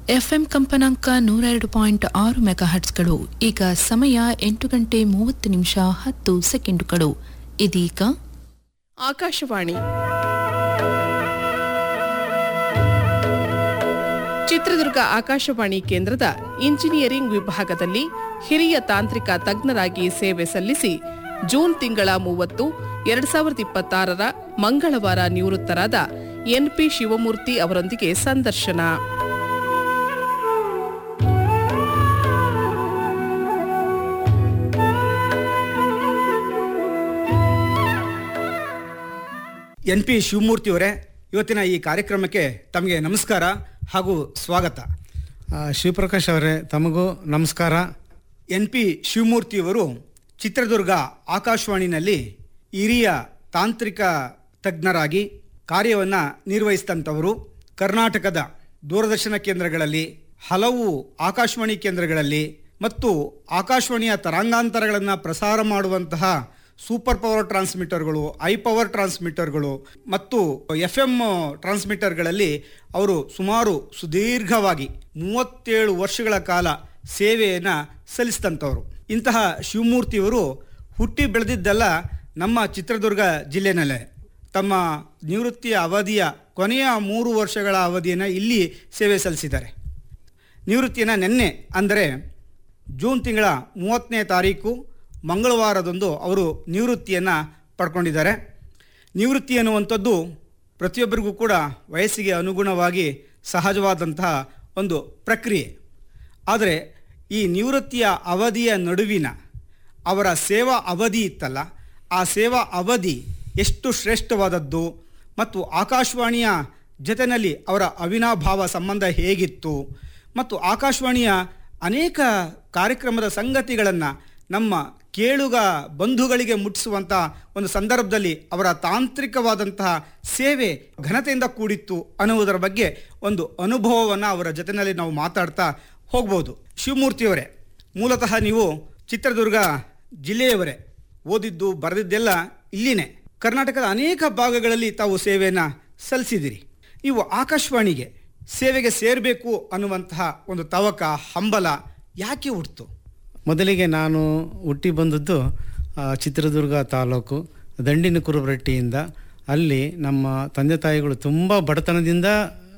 FM ಕಂಪನಾಂಕ ನೂರ ಎರಡು ಪಾಯಿಂಟ್ ಆರು ಮೆಗಾಹರ್ಟ್ಸ್ಗಳು ಈಗ ಸಮಯ ಎಂಟು ಗಂಟೆ ಮೂವತ್ತು ನಿಮಿಷ ಹತ್ತು ಸೆಕೆಂಡುಗಳು ಇದೀಗ ಆಕಾಶವಾಣಿ ಚಿತ್ರದುರ್ಗ ಆಕಾಶವಾಣಿ ಕೇಂದ್ರದ ಇಂಜಿನಿಯರಿಂಗ್ ವಿಭಾಗದಲ್ಲಿ ಹಿರಿಯ ತಾಂತ್ರಿಕ ತಜ್ಞರಾಗಿ ಸೇವೆ ಸಲ್ಲಿಸಿ ಜೂನ್ ತಿಂಗಳ ಮೂವತ್ತು ಎರಡ್ ಸಾವಿರದ ಇಪ್ಪತ್ತಾರರ ಮಂಗಳವಾರ ನಿವೃತ್ತರಾದ ಎನ್ಪಿ ಶಿವಮೂರ್ತಿ ಅವರೊಂದಿಗೆ ಸಂದರ್ಶನ ಎನ್ ಪಿ ಶಿವಮೂರ್ತಿಯವರೇ ಇವತ್ತಿನ ಈ ಕಾರ್ಯಕ್ರಮಕ್ಕೆ ತಮಗೆ ನಮಸ್ಕಾರ ಹಾಗೂ ಸ್ವಾಗತ ಆ, ಶಿವಪ್ರಕಾಶ್ ಅವರೇ ತಮಗೂ ನಮಸ್ಕಾರ ಎನ್ ಪಿ ಶಿವಮೂರ್ತಿಯವರು ಚಿತ್ರದುರ್ಗ ಆಕಾಶವಾಣಿನಲ್ಲಿ ಹಿರಿಯ ತಾಂತ್ರಿಕ ತಜ್ಞರಾಗಿ ಕಾರ್ಯವನ್ನು ನಿರ್ವಹಿಸಿದಂಥವರು ಕರ್ನಾಟಕದ ದೂರದರ್ಶನ ಕೇಂದ್ರಗಳಲ್ಲಿ ಹಲವು ಆಕಾಶವಾಣಿ ಕೇಂದ್ರಗಳಲ್ಲಿ ಮತ್ತು ಆಕಾಶವಾಣಿಯ ತರಂಗಾಂತರಗಳನ್ನು ಪ್ರಸಾರ ಮಾಡುವಂತಹ ಸೂಪರ್ ಪವರ್ ಟ್ರಾನ್ಸ್ಮಿಟರ್ಗಳು ಐ ಪವರ್ ಟ್ರಾನ್ಸ್ಮಿಟರ್ಗಳು ಮತ್ತು ಎಫ್ ಎಮ್ ಟ್ರಾನ್ಸ್ಮಿಟರ್ಗಳಲ್ಲಿ ಅವರು ಸುಮಾರು ಸುದೀರ್ಘವಾಗಿ ಮೂವತ್ತೇಳು ವರ್ಷಗಳ ಕಾಲ ಸೇವೆಯನ್ನು ಸಲ್ಲಿಸಿದಂಥವ್ರು ಇಂತಹ ಶಿವಮೂರ್ತಿಯವರು ಹುಟ್ಟಿ ಬೆಳೆದಿದ್ದೆಲ್ಲ ನಮ್ಮ ಚಿತ್ರದುರ್ಗ ಜಿಲ್ಲೆನಲ್ಲೇ ತಮ್ಮ ನಿವೃತ್ತಿಯ ಅವಧಿಯ ಕೊನೆಯ ಮೂರು ವರ್ಷಗಳ ಅವಧಿಯನ್ನು ಇಲ್ಲಿ ಸೇವೆ ಸಲ್ಲಿಸಿದ್ದಾರೆ ನಿವೃತ್ತಿಯನ್ನು ನಿನ್ನೆ ಅಂದರೆ ಜೂನ್ ತಿಂಗಳ ಮೂವತ್ತನೇ ತಾರೀಕು ಮಂಗಳವಾರದಂದು ಅವರು ನಿವೃತ್ತಿಯನ್ನು ಪಡ್ಕೊಂಡಿದ್ದಾರೆ ನಿವೃತ್ತಿ ಅನ್ನುವಂಥದ್ದು ಪ್ರತಿಯೊಬ್ಬರಿಗೂ ಕೂಡ ವಯಸ್ಸಿಗೆ ಅನುಗುಣವಾಗಿ ಸಹಜವಾದಂತಹ ಒಂದು ಪ್ರಕ್ರಿಯೆ ಆದರೆ ಈ ನಿವೃತ್ತಿಯ ಅವಧಿಯ ನಡುವಿನ ಅವರ ಸೇವಾ ಅವಧಿ ಇತ್ತಲ್ಲ ಆ ಸೇವಾ ಅವಧಿ ಎಷ್ಟು ಶ್ರೇಷ್ಠವಾದದ್ದು ಮತ್ತು ಆಕಾಶವಾಣಿಯ ಜೊತೆಯಲ್ಲಿ ಅವರ ಅವಿನಾಭಾವ ಸಂಬಂಧ ಹೇಗಿತ್ತು ಮತ್ತು ಆಕಾಶವಾಣಿಯ ಅನೇಕ ಕಾರ್ಯಕ್ರಮದ ಸಂಗತಿಗಳನ್ನು ನಮ್ಮ ಕೇಳುಗ ಬಂಧುಗಳಿಗೆ ಮುಟ್ಟಿಸುವಂಥ ಒಂದು ಸಂದರ್ಭದಲ್ಲಿ ಅವರ ತಾಂತ್ರಿಕವಾದಂತಹ ಸೇವೆ ಘನತೆಯಿಂದ ಕೂಡಿತ್ತು ಅನ್ನುವುದರ ಬಗ್ಗೆ ಒಂದು ಅನುಭವವನ್ನು ಅವರ ಜೊತೆಯಲ್ಲಿ ನಾವು ಮಾತಾಡ್ತಾ ಹೋಗ್ಬೋದು ಶಿವಮೂರ್ತಿಯವರೇ ಮೂಲತಃ ನೀವು ಚಿತ್ರದುರ್ಗ ಜಿಲ್ಲೆಯವರೇ ಓದಿದ್ದು ಬರೆದಿದ್ದೆಲ್ಲ ಇಲ್ಲಿನೇ ಕರ್ನಾಟಕದ ಅನೇಕ ಭಾಗಗಳಲ್ಲಿ ತಾವು ಸೇವೆಯನ್ನು ಸಲ್ಲಿಸಿದಿರಿ ನೀವು ಆಕಾಶವಾಣಿಗೆ ಸೇವೆಗೆ ಸೇರಬೇಕು ಅನ್ನುವಂತಹ ಒಂದು ತವಕ ಹಂಬಲ ಯಾಕೆ ಹುಟ್ಟಿತು ಮೊದಲಿಗೆ ನಾನು ಹುಟ್ಟಿ ಬಂದದ್ದು ಆ, ಚಿತ್ರದುರ್ಗ ತಾಲೂಕು ದಂಡಿನ ಕುರುಬರಟ್ಟಿಯಿಂದ ಅಲ್ಲಿ ನಮ್ಮ ತಂದೆ ತಾಯಿಗಳು ತುಂಬ ಬಡತನದಿಂದ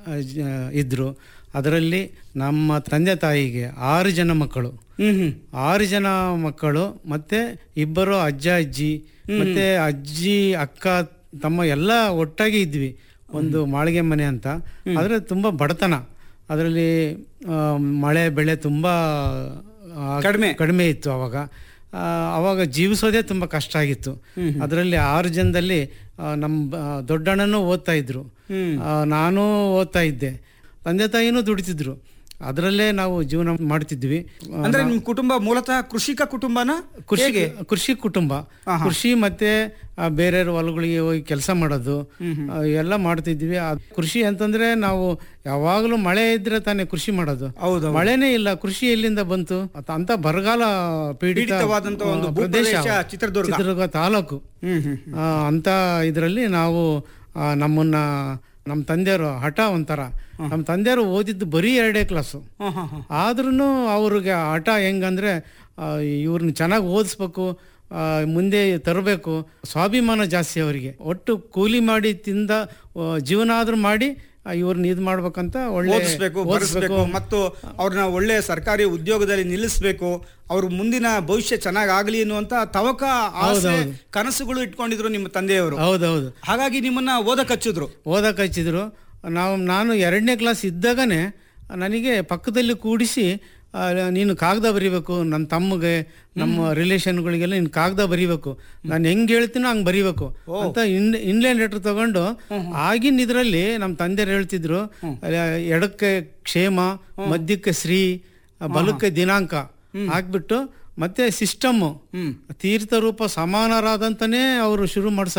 ಇದ್ದರು ಅದರಲ್ಲಿ ನಮ್ಮ ತಂದೆ ತಾಯಿಗೆ ಆರು ಜನ ಮಕ್ಕಳು ಹ್ಮ್ ಹ್ಮ್ ಆರು ಜನ ಮಕ್ಕಳು ಮತ್ತೆ ಇಬ್ಬರು ಅಜ್ಜ ಅಜ್ಜಿ ಮತ್ತೆ ಅಜ್ಜಿ ಅಕ್ಕ ತಮ್ಮ ಎಲ್ಲ ಒಟ್ಟಾಗಿ ಇದ್ವಿ ಒಂದು ಮಾಳಿಗೆ ಮನೆ ಅಂತ ಆದರೆ ತುಂಬ ಬಡತನ ಅದರಲ್ಲಿ ಆ, ಮಳೆ ಬೆಳೆ ತುಂಬ ಆ, ಕಡಿಮೆ. ಕಡಿಮೆ ಇತ್ತು ಅವಾಗ ಆ, ಅವಾಗ ಜೀವಿಸೋದೇ ತುಂಬ ಕಷ್ಟ ಆಗಿತ್ತು ಅದರಲ್ಲಿ ಆರು ಜನದಲ್ಲಿ ಆ, ನಮ್ಮ ಬ- ದೊಡ್ಡಣ್ಣನೂ ಓದ್ತಾ ಇದ್ರು ಆ, ನಾನು ಓದ್ತಾ ಇದ್ದೆ ತಂದೆ ತಾಯಿನೂ ದುಡಿತಿದ್ರು ಅದರಲ್ಲೇ ನಾವು ಜೀವನ ಮಾಡ್ತಿದ್ವಿ ಆ, ಅಂದ್ರೆ ನಿಮ್ ಕುಟುಂಬ ಮೂಲತಃ ಕೃಷಿಕ ಕುಟುಂಬನ ಕೃಷಿ ಹೇಗೆ ಕೃಷಿ ಕುಟುಂಬ ಕೃಷಿ ಮತ್ತೆ ಆ, ಬೇರೆಯವ್ರ ಹೊಲಗಳಿಗೆ ಹೋಗಿ ಕೆಲಸ ಮಾಡೋದು ಆ, ಎಲ್ಲ ಮಾಡ್ತಿದ್ವಿ ಆ ಕೃಷಿ ಅಂತಂದ್ರೆ ನಾವು ಯಾವಾಗಲೂ ಮಳೆ ಇದ್ರೆ ತಾನೇ ಕೃಷಿ ಮಾಡೋದು ಹೌದು ಮಳೆನೇ ಇಲ್ಲ ಕೃಷಿ ಎಲ್ಲಿಂದ ಬಂತು ಅತ- ಅಂತ ಬರಗಾಲ ಪೀಡಿತ ಪೀಡಿತವಾದಂತ ಒಂದು ಆ, ಪ್ರದೇಶ ಭೂಪ್ರದೇಶ ಚಿತ್ರದುರ್ಗ. ಚಿತ್ರದುರ್ಗ ತಾಲೂಕು ಹ್ಮ್ ಹ್ಮ್ ಆ, ಅಂತ ಇದರಲ್ಲಿ ನಾವು ಆ, ನಮ್ಮನ್ನ ನಮ್ಮ ತಂದೆಯವರು ಹಠ ಒಂಥರ ನಮ್ಮ ತಂದೆಯವರು ಓದಿದ್ದು ಬರೀ ಎರಡೇ ಕ್ಲಾಸು ಹ್ಮ್ ಹ್ಮ್ ಹ್ಮ್ ಆದ್ರೂ ಅವ್ರಿಗೆ ಹಠ ಹೆಂಗಂದ್ರೆ ಆ, ಇವ್ರನ್ನ ಚೆನ್ನಾಗಿ ಓದಿಸ್ಬೇಕು ಆ, ಮುಂದೆ ತರಬೇಕು ಸ್ವಾಭಿಮಾನ ಜಾಸ್ತಿ ಅವರಿಗೆ ಒಟ್ಟು ಕೂಲಿ ಮಾಡಿ ತಿಂದ ಆ, ಜೀವನ ಆದ್ರೂ ಮಾಡಿ ಆ, ಇವ್ರನ್ನ ಇದು ಮಾಡ್ಬೇಕಂತ ಒಳ್ಳೆ ಓದಿಸ್ಬೇಕು ಬರೆಸ್ಬೇಕು ಮತ್ತು ಅವ್ರನ್ನ ಒಳ್ಳೆ ಸರ್ಕಾರಿ ಉದ್ಯೋಗದಲ್ಲಿ ನಿಲ್ಲಿಸಬೇಕು ಅವ್ರ ಮುಂದಿನ ಭವಿಷ್ಯ ಚೆನ್ನಾಗಾಗ್ಲಿ ಅನ್ನುವಂತ ತವಕ ಆಸೆ ಕನಸುಗಳು ಇಟ್ಕೊಂಡಿದ್ರು ನಿಮ್ಮ ತಂದೆಯವರು ಹೌದೌದು ಹಾಗಾಗಿ ನಿಮ್ಮನ್ನ ಓದಕ್ ಹಚ್ಚಿದ್ರು ಓದಕ್ಕೆ ಹಚ್ಚಿದ್ರು ನಾವು ನಾನು ಎರಡನೇ ಕ್ಲಾಸ್ ಇದ್ದಾಗನೇ ನನಗೆ ಪಕ್ಕದಲ್ಲಿ ಕೂಡಿಸಿ ಆ, ನೀನು ಕಾಗದ ಬರಿಬೇಕು ನನ್ನ ತಮ್ಮಗೆ ನಮ್ಮ ರಿಲೇಷನ್ಗಳಿಗೆಲ್ಲ ನೀನು ಕಾಗದ ಬರಿಬೇಕು ನಾನು ಹೆಂಗೆ ಹೇಳ್ತೀನೋ ಹಂಗೆ ಬರಿಬೇಕು ಅಂತ ಇನ್ ಇನ್ಲೈನ್ ಲೆಟರ್ ತಗೊಂಡು ಆಗಿನ ಇದರಲ್ಲಿ ನಮ್ಮ ತಂದೆಯರು ಹೇಳ್ತಿದ್ರು ಅಲ್ಲ, ಎಡಕ್ಕೆ ಕ್ಷೇಮ ಮಧ್ಯಕ್ಕೆ ಶ್ರೀ ಬಲಕ್ಕೆ ದಿನಾಂಕ ಹಾಕ್ಬಿಟ್ಟು ಮತ್ತೆ ಸಿಸ್ಟಮ್ ತೀರ್ಥರೂಪ ಸಮಾನರಾದಂತನೇ ಅವರು ಶುರು ಮಾಡ್ಸ